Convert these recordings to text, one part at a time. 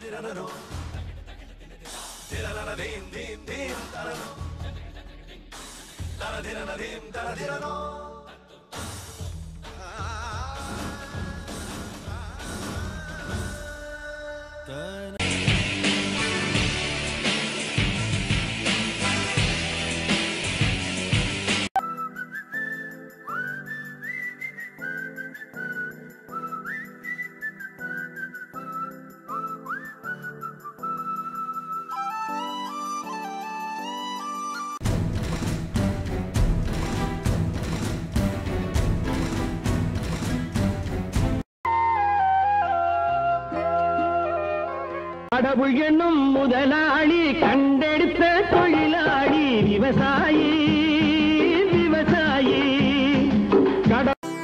கடவுள் என்னும் முதலாளி கண்டெடுத்த தொழிலாளி விவசாயி விவசாயி கட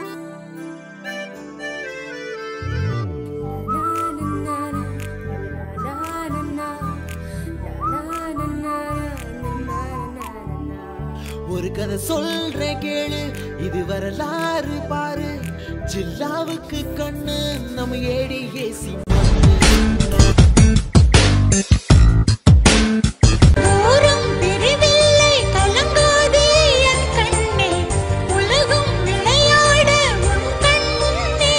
ஒரு கதை சொல்றேன் கேளு இது வரலாறு பாரு ஜில்லாவுக்கு கண்ணு நம்ம ஏடி ஏசி ஊரும் பிரிவில்லை கலங்காதே என் கண்ணே உலகும் விளையாட உன் கண் முன்னே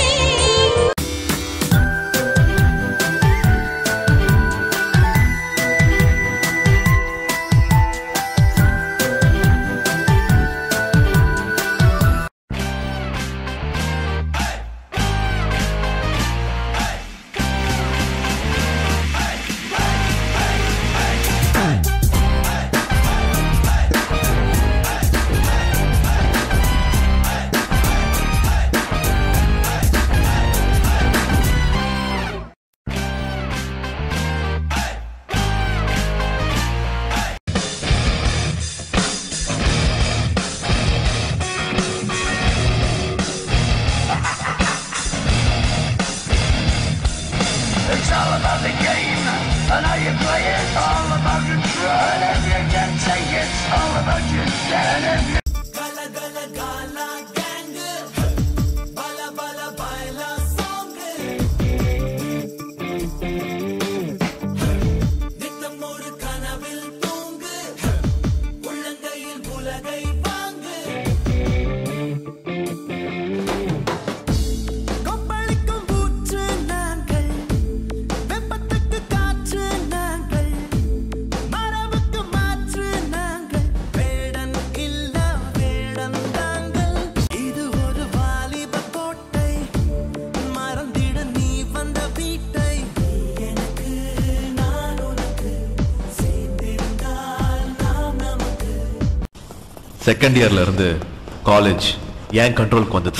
கொப்பளிக்கும் ஊற்று நாங்கள் வெப்பத்துக்கு காற்று நாங்கள் மரபுக்கு மாற்று நாங்கள் வேடன் இல்ல வேடன் தாங்கள் இது ஒரு வாலிப கோட்டை மறந்திட நீ வந்த வீட்டை எனக்கு நான் உனக்கு சேர்ந்திருந்தால் நாம் நமக்கு செகண்ட் இயர்ல இருந்து காலேஜ் ஏன் கண்ட்ரோலுக்கு வந்தது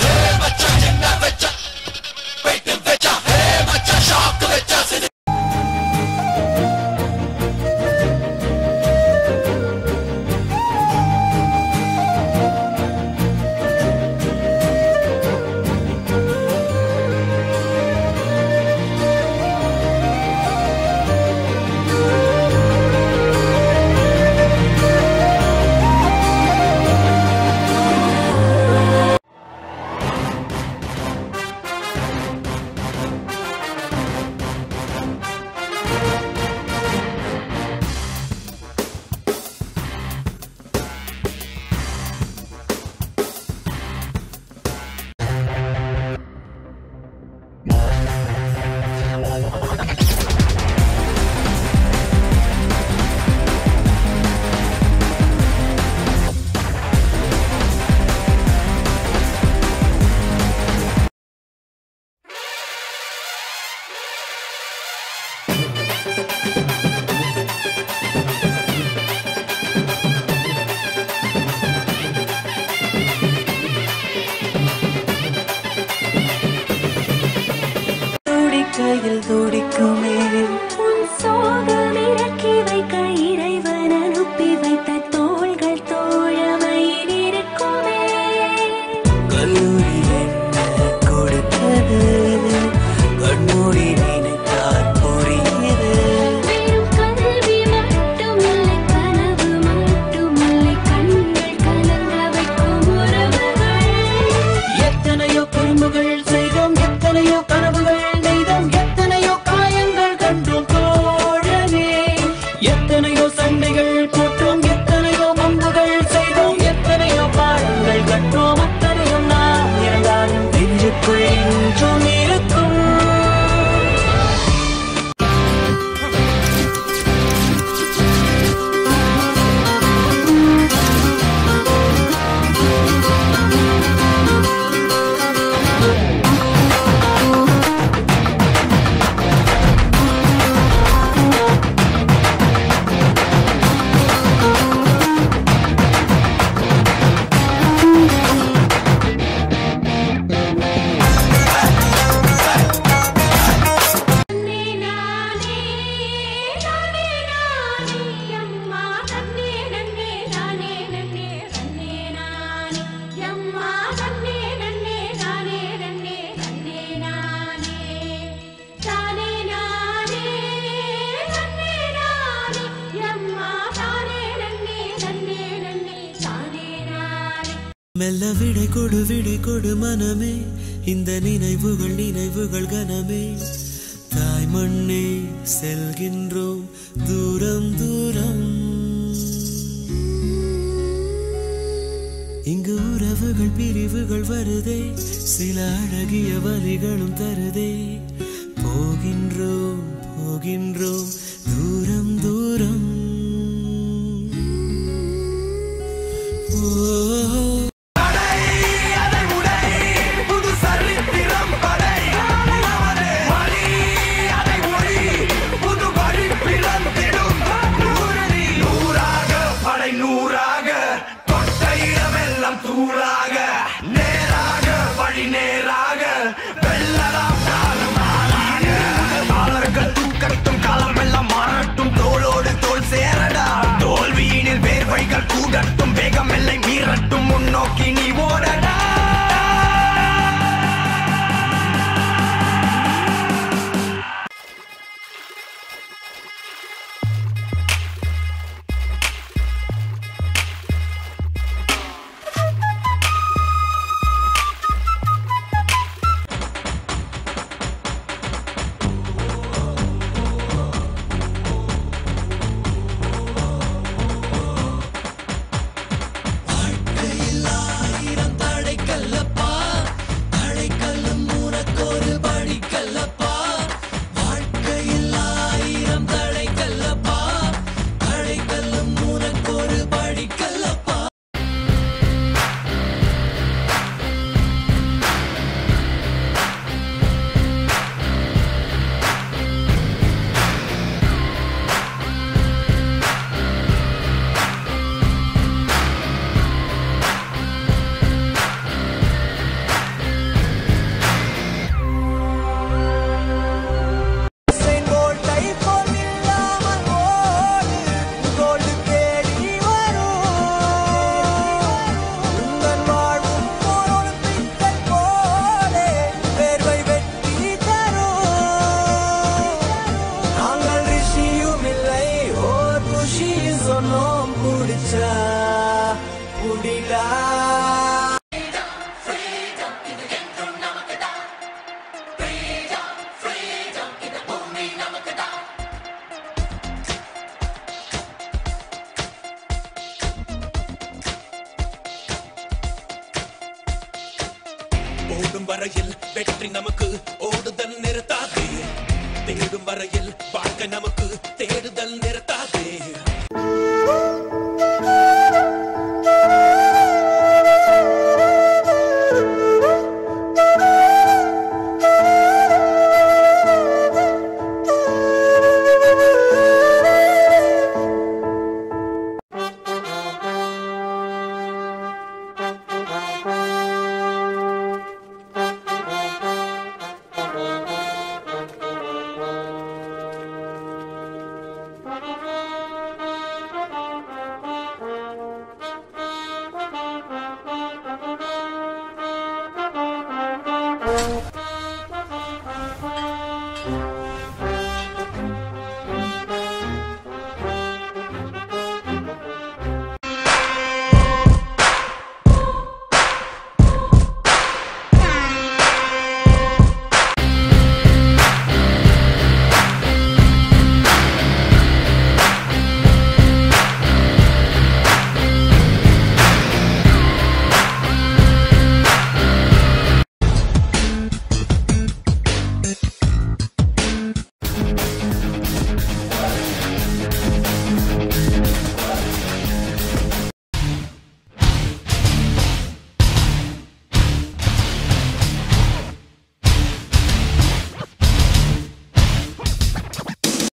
துடிக்கையில் துடிக்குமே உன் சோகம் இறக்கி வைக்க இறைவன் அனுப்பி வைத்த தோள்கள் தோழமையில் இருக்குமே கல்லூரி என்ன கொடுத்தது கண்மூடி நினைத்தால் புரியுது வெறும் கல்வி மட்டுமில்லை கனவு மட்டுமில்லை கண்கள் கலங்க வைக்கும் உறவுகள் எத்தனையோ குறும்புகள் செய்தோம் எத்தனையோ கனவுகள் நெய்தோம் எத்தனையோ காயங்கள் கண்டோம் மெல்ல விடை கொடு விடை கொடு மனமே இந்த நினைவுகள் நினைவுகள் கனமே தாய் மண்ணே செல்கின்றோம் தூரம் தூரம் இங்கு உறவுகள் பிரிவுகள் வருதே சில அழகிய வரிகளும் தருதே போகின்றோம் போகின்றோம் தூரம் தூரம் ஓ நூறாக தொட்ட இடமெல்லாம் தூளாக நேராக வழி நேராக வெள்ளலாம் காலமாக காலர்கள் தூக்கட்டும் காலமெல்லாம் மாறட்டும் தோளோடு தோல் சேரடா தோல்வியினில் வேர்வைகள் கூடட்டும் வேகம் எல்லை மீறட்டும் முன்னோக்கி நீ ஓடடா சொன்னோம் புடிச்சா புடிடா ஓடும் வரையில் வெற்றி நமக்கு ஓடுதல் நிறுத்தாதே தேடும் வரையில் வாழ்க்கை நமக்கு தேடுதல் நிறுத்தாதே